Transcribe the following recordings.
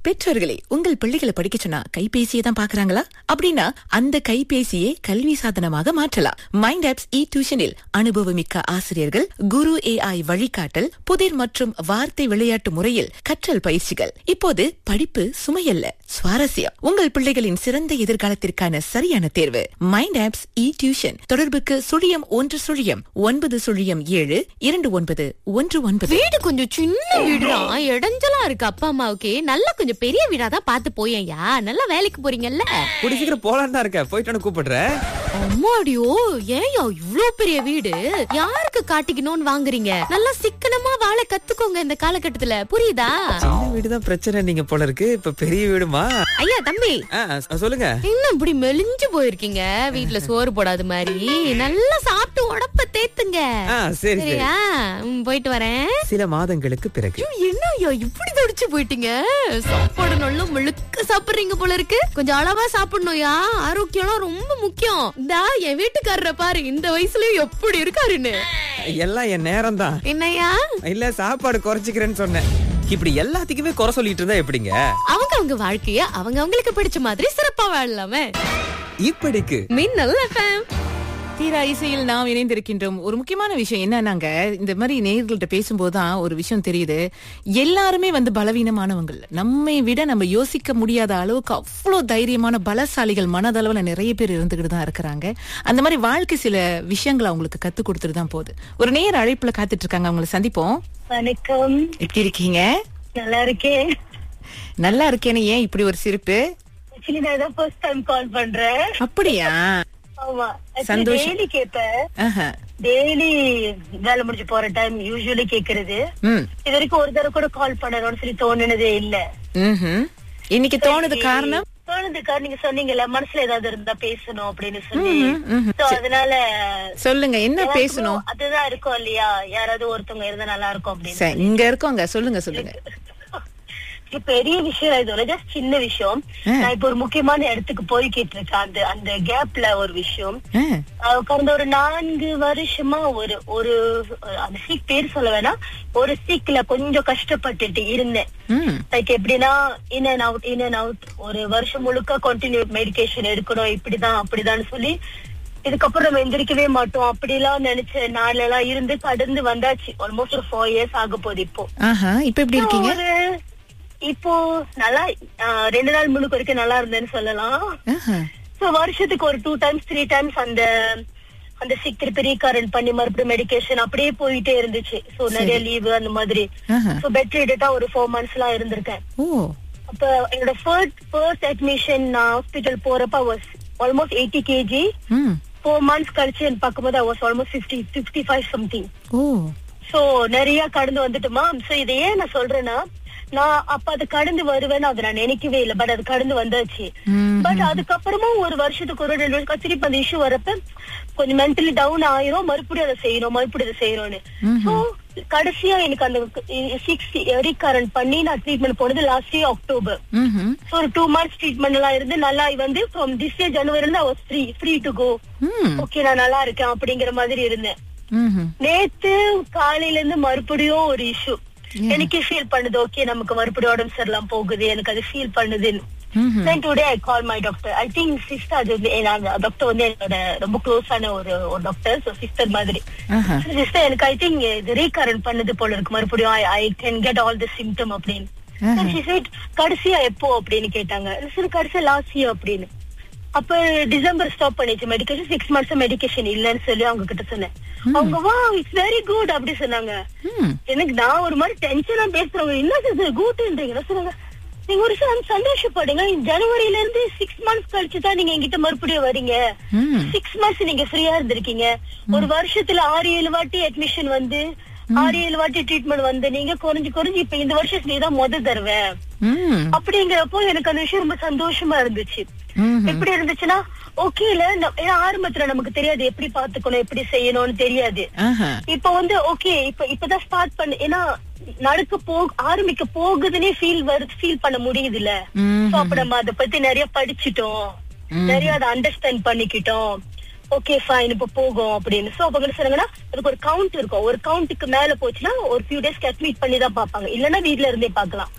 பெற்றோர்களே உங்கள் பிள்ளைகளை படிக்க சொன்னா கைபேசியை தான் பாக்குறாங்களா அப்படின்னா அந்த கைபேசியை கல்வி சாதனமாக மாற்றலாம் மைண்ட் ஆப்ஸ் இ டியூஷனில் அனுபவமிக்க ஆசிரியர்கள் குரு ஏஐ வழிகாட்டல் புதிர் மற்றும் வார்த்தை விளையாட்டு முறையில் கற்றல் பயிற்சிகள் இப்போது படிப்பு சுமையல்ல சுவாரஸ்யம் உங்கள் பிள்ளைகளின் சிறந்த எதிர்காலத்திற்கான சரியான தேர்வு மைண்ட் ஆப்ஸ் இ டியூஷன் தொடர்புக்கு சுழியம் ஒன்று சுழியம் ஒன்பது சுழியம் ஏழு இரண்டு ஒன்பது ஒன்று ஒன்பது வீடு கொஞ்சம் சின்ன வீடுதான் இடைஞ்சலா இருக்கு அப்பா அம்மாவுக்கு நல்லா கொஞ்சம் பெரிய வீடா தான் பார்த்து போயேன்யா நல்லா வேலைக்கு போறீங்கல்ல கூடி சீக்கிரம் போலான்னு தான் இருக்கேன் போயிட்டு கூப்பிடுறேன் அம்மாடியோ ஏன்யா இவ்ளோ பெரிய வீடு யாருக்கு காட்டிக்கணும்னு வாங்குறீங்க நல்லா சிக்கனமா வாழ கத்துக்கோங்க இந்த காலகட்டத்துல புரியுதா சின்ன வீடு தான் பிரச்சனை நீங்க போல இருக்கு இப்ப பெரிய வீடுமா ஐயா தம்பி ஆ, சொ- சொல்லுங்க என்ன இப்படி மெலிஞ்சு போயிருக்கீங்க வீட்ல சோறு போடாத மாதிரி நல்லா சாப்பிட்டு உடப்ப தேத்துங்க ஆ சரி சரி சரியா ம், போயிட்டு வரேன் சில மாதங்களுக்கு பிறகு என்ன ஐயா இப்படி தடிச்சு போயிட்டீங்க சாப்பாடு நல்லா முழுக்க சாப்பிடுறீங்க போல இருக்கு கொஞ்சம் அளவா சாப்பிடணும்யா ஆரோக்கியம்லாம் ரொம்ப முக்கியம் இந்தா என் வீட்டுக்காரரை பாரு இந்த வயசுலயும் எப்படி இருக்காருன்னு எல்லாம் என் நேரம் தான் என்னய்யா இல்ல சாப்பாடு குறைச்சிக்கிறேன்னு சொன்னேன் இப்படி எல்லாத்துக்குமே குறை சொல்லிட்டு இருந்தா எப்படிங்க அவங்க அவங்க வாழ்க்கைய அவங்க அவங்களுக்கு பிடிச்ச மாதிரி சிறப்பா வாழலாமே இப்படிக்கு மின்னல் எஃப்எம் தீரா இசையில் நாம் இணைந்திருக்கின்றோம் ஒரு முக்கியமான விஷயம் என்னன்னாங்க இந்த மாதிரி நேயர்கள்ட்ட பேசும்போதுதான் ஒரு விஷயம் தெரியுது எல்லாருமே வந்து பலவீனமானவங்க நம்மை விட நம்ம யோசிக்க முடியாத அளவுக்கு அவ்வளோ தைரியமான பலசாலிகள் மனதளவுல நிறைய பேர் இருந்துகிட்டு தான் இருக்கிறாங்க அந்த மாதிரி வாழ்க்கை சில விஷயங்களை அவங்களுக்கு கத்து கொடுத்துட்டு தான் போகுது ஒரு நேர் அழைப்புல காத்துட்டு இருக்காங்க அவங்களை சந்திப்போம் வணக்கம் எப்படி இருக்கீங்க நல்லா இருக்கேன் நல்லா இருக்கேன்னு ஏன் இப்படி ஒரு சிரிப்பு ஆக்சுவலி நான் தான் ஃபர்ஸ்ட் டைம் கால் பண்றேன் அப்படியா ஆமா சந்தோஷம். டெய்லி கேட்பேன் ஆஹா. டெய்லி வேலை முடிஞ்சு போற டைம் யூஸ்வலி கேக்குறது ம் இது வரைக்கும் ஒரு தடவை கூட கால் பண்ணணும்னு சொல்லி தோணுனதே இல்ல ம்ஹும். இன்னைக்கு தோணுது காரணம் தோணுதுக்கா நீங்க சொன்னீங்கல்ல மனசுல ஏதாவது இருந்தா பேசணும் அப்படின்னு சொல்லி ம்ஹும். So, அதனால சொல்லுங்க என்ன எனக்கும் பேசணும் அதுதான் இருக்கும் இல்லையா யாராவது ஒருத்தவங்க இருந்தா நல்லா இருக்கும் அப்படின்னு சரி இங்க இருக்கோங்க சொல்லுங்க சொல்லுங்க இது பெரிய விஷயம் இது ஜஸ்ட் சின்ன விஷயம் ஆ. நான் இப்ப ஒரு முக்கியமான இடத்துக்கு போய்கிட்டு இருக்கேன் அந்த அந்த கேப்ல ஒரு விஷயம் ஆ, அஹ் கடந்த ஒரு நான்கு வருஷமா ஒரு ஒரு அந்த சீக் பேர் சொல்ல வேணாம் ஒரு சீக்ல கொஞ்சம் கஷ்டப்பட்டுட்டு இருந்தேன் ம், லைக் எப்படின்னா in and out in and out ஒரு வருஷம் முழுக்க கண்டினியூ மெடிகேஷன் எடுக்கணும் இப்படிதான் அப்படிதான் சொல்லி இதுக்கப்புறம் நம்ம எந்திரிக்கவே மாட்டோம் அப்படிலாம் நினைச்ச நாள் எல்லாம் இருந்து கடந்து வந்தாச்சு ஆல்மோஸ்ட் ஒரு ஃபோர் இயர்ஸ் ஆக போகுது இப்போ ஆஹா இப்ப எப்படி இருக்கீங்க ஒரு இப்போ நல்லா ஆஹ், ரெண்டு நாள் முழுக்க வரைக்கும் நல்லா இருந்தேன்னு சொல்லலாம் ஆஹா, சோ வருஷத்துக்கு ஒரு டூ டைம்ஸ் த்ரீ டைம்ஸ் அந்த அந்த சிக் திருப்பி ரீகரண்ட் பண்ணி மறுபடியும் மெடிகேஷன் அப்படியே போயிட்டே இருந்துச்சு சோ நிறைய லீவு அந்த மாதிரி ஆஹா. சோ பெட் ரிடேட்டா ஒரு ஃபோர் மந்த்ஸ் எல்லாம் இருந்திருக்கேன் ஓ அப்ப என்னோட ஃபர்ஸ்ட் ஃபர்ஸ்ட் அட்மிஷன் நான் ஹாஸ்பிட்டல் போறப்ப வாஸ் ஆல்மோஸ்ட் எயிட்டி கேஜி ம் ஃபோர் மந்த்ஸ் கழிச்சு எனக்கு பார்க்கும்போது I was almost fifty fifty five something oh so நிறைய கடந்து வந்துட்டுமா சோ இதை ஏன் நான் சொல்றேன்னா நான் அப்ப அது கடந்து வருவேன்னு அதை நான் நினைக்கவே இல்லை பட் அது கடந்து வந்தாச்சு ம், பட் அதுக்கப்புறமும் ஒரு வருஷத்துக்கு ஒரு ரெண்டு வருஷம் திருப்பி அந்த இஷ்யூ வரப்ப கொஞ்சம் மென்டலி டவுன் ஆயிரும் மறுபடியும் அதை செய்யணும் மறுபடியும் அதை செய்யறோம்னு சோ கடைசியா எனக்கு அந்த சிக்ஸ் ரீகரண்ட் பண்ணி நான் ட்ரீட்மெண்ட் போனது லாஸ்ட் இயர் அக்டோபர் ம்ஹும். சோ ஒரு டூ மந்த்ஸ் ட்ரீட்மெண்ட் எல்லாம் இருந்து நல்லா வந்து ஃப்ரம் திஸ் இயர் ஜனவரி இருந்து I was free free to go ம், ஓகே நான் நல்லா இருக்கேன் அப்படிங்கிற மாதிரி இருந்தேன் ம்ஹும். நேத்து காலையில இருந்து மறுபடியும் ஒரு இஷ்யூ எனக்கே ஃபீல் பண்ணுது ஓகே நமக்கு மறுபடியும் உடம்பு சரியில்லாம போகுது எனக்கு அது ஃபீல் பண்ணுதுன்னு ம்ஹும். then today I call my doctor. I think sister அது வந்து டாக்டர் வந்து என்னோட ரொம்ப க்ளோஸான ஒரு ஒரு டாக்டர் ஸோ சிஸ்டர் மாதிரி ஆஹா. சிஸ்டர் எனக்கு ஐ திங்க் இது ரீகரண்ட் பண்ணது போல இருக்கு மறுபடியும் I can get all the symptom அப்படின்னு ஆஹா. Then she said, கடைசியா எப்போ அப்படின்னு கேட்டாங்க சரி கடைசியா லாஸ்ட் இயர் அப்படின்னு அப்ப டிசம்பர் ஸ்டாப் பண்ணிச்சு மெடிக்கேஷன் சிக்ஸ் மந்த்ஸ் மெடிக்கேஷன் இல்லைன்னு சொல்லி அவங்க கிட்ட சொன்னேன் அவங்க வா இட்ஸ் வெரி குட் அப்படி சொன்னாங்க ம், எனக்கு நான் ஒரு மாதிரி டென்ஷனா பேசுறவங்க என்ன சார் கூட்டுன்றீங்க சொன்னாங்க நீங்க ஒரு சார் சந்தோஷப்படுங்க ஜனவரில இருந்து சிக்ஸ் மந்த்ஸ் கழிச்சு தான் நீங்க என்கிட்ட மறுபடியும் வரீங்க ம். சிக்ஸ் மந்த்ஸ் நீங்க ஃப்ரீயா இருந்திருக்கீங்க ஒரு வருஷத்துல ஆறு ஏழு வாட்டி அட்மிஷன் வந்து ஆறு ஏழு வாட்டி ட்ரீட்மெண்ட் வந்து நீங்க குறைஞ்சு குறைஞ்சு இப்ப இந்த வருஷம் நீ தான் முத தருவேன் ம், அப்படிங்கிறப்போ எனக்கு அந்த விஷயம் ரொம்ப சந்தோஷமா இருந்துச்சு ம்ஹும். எப்படி இருந்துச்சுன்னா ஓகேல ஏன்னா ஆரம்பத்துல நமக்கு தெரியாது எப்படி பாத்துக்கணும் எப்படி செய்யணும்னு தெரியாது ஆஹா. இப்ப வந்து ஓகே இப்ப இப்பதான் ஸ்டார்ட் பண்ணு ஏன்னா நடக்க போ ஆரம்பிக்க போகுதுன்னே ஃபீல் வருது ஃபீல் பண்ண முடியுது இல்ல ம்ஹும். சோ அப்ப நம்ம அதை பத்தி நிறைய படிச்சிட்டோம் நிறைய அதை அண்டர்ஸ்டாண்ட் பண்ணிக்கிட்டோம் ஓகே ஃபைன் இப்ப போகும் அப்படின்னு சோ அப்ப என்ன சொன்னாங்கன்னா அதுக்கு ஒரு கவுண்ட் இருக்கும் ஒரு கவுண்ட்டுக்கு மேல போச்சுன்னா ஒரு ஃபியூ டேஸ்க்கு அட்மிட் பண்ணி தான் பாப்பாங்க இல்லன்னா வீட்ல இருந்தே பாக்கலாம்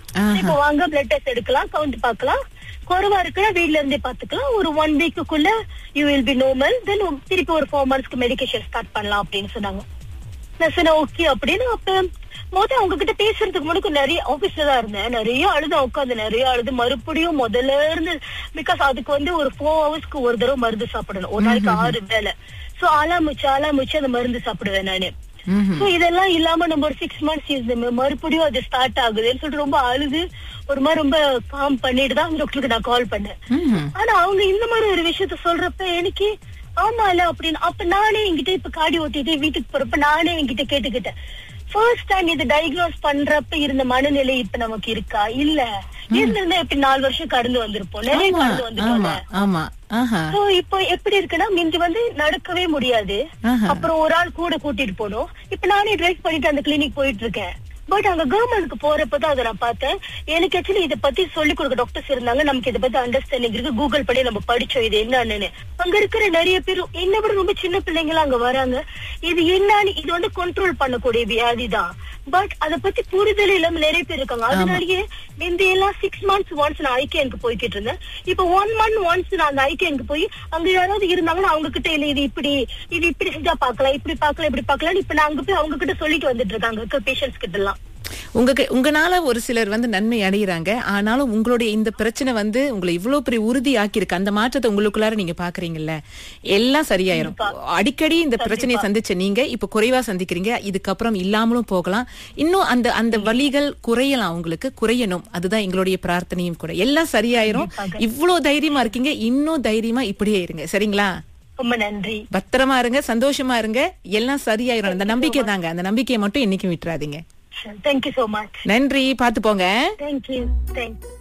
ஆஹா. இப்போ வாங்க பிளட் டெஸ்ட் எடுக்கலாம் கவுண்ட் பார்க்கலாம் குறைவா இருக்குன்னா வீட்ல இருந்தே பாத்துக்கலாம் ஒரு ஒன் வீக்குக்குள்ள you will be normal then திருப்பி ஒரு ஃபோர் மந்த்ஸ்க்கு மெடிகேஷன் ஸ்டார்ட் பண்ணலாம் அப்படின்னு சொன்னாங்க நான் சொன்னேன் ஓகே அப்படின்னு அப்ப மொத அவங்க கிட்ட பேசுறதுக்கு முன்னாடி நிறைய ஆபீஸ்ல தான் இருந்தேன் நிறைய அழுது உட்காந்து நிறைய அழுது மறுபடியும் முதல்ல இருந்து பிகாஸ் அதுக்கு வந்து ஒரு ஃபோர் ஹவர்ஸ்க்கு ஒரு தடவை மருந்து சாப்பிடணும் ஒரு நாளைக்கு ஆறு வேலை சோ ஆலாமுச்சு ஆலாமுச்சு அந்த மருந்து சாப்பிடுவேன் நானு சோ இதெல்லாம் இல்லாம நம்ம ஒரு சிக்ஸ் மந்த்ஸ் இருந்தோம் மறுபடியும் அது ஸ்டார்ட் ஆகுதுன்னு சொல்லிட்டு ரொம்ப அழுது ஒரு மாதிரி ரொம்ப காம் பண்ணிட்டு தான் டாக்டருக்கு நான் கால் பண்ணேன் ம்ஹும். ஆனா அவங்க இந்த மாதிரி ஒரு விஷயத்த சொல்றப்ப எனக்கு ஆமால அப்படின்னு அப்ப நானே என்கிட்ட இப்ப காடி ஓட்டிட்டு வீட்டுக்கு போறப்ப நானே என்கிட்ட கேட்டுக்கிட்டேன் ஃபர்ஸ்ட் டைம் இது டயக்னோஸ் பண்றப்ப இருந்த மனநிலை இப்ப நமக்கு இருக்கா இல்ல இருந்திருந்தா இப்ப நாலு வருஷம் கடந்து வந்திருப்போம் நிறைய ஆமா கடந்து வந்துட்டோம்ல ஆமா ஆமா ஆஹா சோ இப்போ எப்படி இருக்குன்னா மிந்தி வந்து நடக்கவே முடியாது ஆஹா. அப்புறம் ஒரு ஆள் கூட கூட்டிட்டு போனோம் இப்ப நானே டிரைவ் பண்ணிட்டு அந்த கிளினிக் போயிட்டு இருக்கேன் பட் அங்க கவர்மெண்ட்க்கு போறப்பதான் அதை நான் பார்த்தேன் எனக்கு ஆக்சுவலி இதை பத்தி சொல்லி கொடுக்க டாக்டர்ஸ் இருந்தாங்க நமக்கு இதை பத்தி அண்டர்ஸ்டாண்டிங் இருக்கு கூகுள் பண்ணி நம்ம படிச்சோம் இது என்னன்னு அங்க இருக்கிற நிறைய பேர் என்ன விட ரொம்ப சின்ன பிள்ளைங்க அங்க வராங்க இது என்னன்னு இது வந்து கண்ட்ரோல் பண்ணக்கூடிய வியாதி தான் பட் அத பத்தி புரிதல் இல்லாம நிறைய பேர் இருக்காங்க அதனாலயே முந்தி எல்லாம் சிக்ஸ் மந்த்ஸ் ஒன்ஸ் நான் ஐக்கியனுக்கு போய்கிட்டு இருந்தேன் இப்ப ஒன் மந்த் ஒன்ஸ் நான் அந்த ஐக்கியனுக்கு போய் அங்க யாராவது இருந்தாங்கன்னா அவங்க கிட்ட இல்ல இது இப்படி இது இப்படி செஞ்சா பாக்கலாம் இப்படி பாக்கலாம் இப்படி பாக்கலாம் இப்ப நான் அங்க போய் அவங்க கிட்ட சொல்லிட்டு வந்துட்டு இருக்காங்க இருக்க பேஷண்ட்ஸ் கிட்ட எல்லாம் உங்க உங்கனால ஒரு சிலர் வந்து நன்மை அடைகிறாங்க ஆனாலும் உங்களுடைய இந்த பிரச்சனை வந்து உங்களை இவ்வளவு பெரிய உறுதி ஆக்கியிருக்கு அந்த மாற்றத்தை உங்களுக்குள்ளார நீங்க பாக்குறீங்கல்ல எல்லாம் சரியாயிரும் அடிக்கடி இந்த பிரச்சனையை சந்திச்ச நீங்க இப்ப குறைவா சந்திக்கிறீங்க இதுக்கப்புறம் இல்லாமலும் போகலாம் இன்னும் அந்த அந்த வலிகள் குறையலாம் உங்களுக்கு குறையணும் அதுதான் எங்களுடைய பிரார்த்தனையும் கூட எல்லாம் சரியாயிரும் இவ்வளவு தைரியமா இருக்கீங்க இன்னும் தைரியமா இப்படியே இருங்க சரிங்களா ரொம்ப நன்றி பத்திரமா இருங்க சந்தோஷமா இருங்க எல்லாம் சரியாயிரும் அந்த நம்பிக்கை தாங்க அந்த நம்பிக்கையை மட்டும் என்னைக்கும் விட்டுறாதீங்க தேங்க்யூ சோ மச் நன்றி பாத்து போங்க தேங்க்யூ தேங்க்யூ